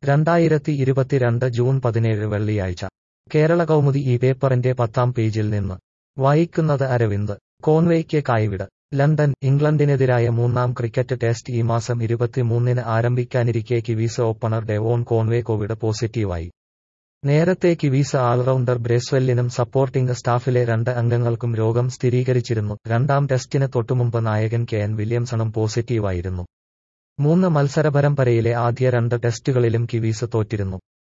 രണ്ടായിരത്തി ഇരുപത്തിരണ്ട് ജൂൺ പതിനേഴ് വെള്ളിയാഴ്ച കേരള കൗമുദി ഈ പേപ്പറിന്റെ പത്താം പേജിൽ നിന്ന് വായിക്കുന്നത് അരവിന്ദ് കോൺവേയ്ക്ക് കായ്വിട് ലണ്ടൻ ഇംഗ്ലണ്ടിനെതിരായ മൂന്നാം ക്രിക്കറ്റ് ടെസ്റ്റ് ഈ മാസം ഇരുപത്തിമൂന്നിന് ആരംഭിക്കാനിരിക്കെ Kiwis opener Devon Conway Covid പോസിറ്റീവായി നേരത്തെ കിവീസ് ആൾറൗണ്ടർ ബ്രേസ്വെല്ലിനും സപ്പോർട്ടിംഗ് സ്റ്റാഫിലെ രണ്ട് അംഗങ്ങൾക്കും രോഗം സ്ഥിരീകരിച്ചിരുന്നു രണ്ടാം ടെസ്റ്റിന് തൊട്ടുമുമ്പ് നായകൻ കെ എൻ വില്യംസണും പോസിറ്റീവായിരുന്നു മൂന്ന് മത്സര പരമ്പരയിലെ ആദ്യ രണ്ട് ടെസ്റ്റുകളിലും കിവീസ് തോറ്റിരുന്നു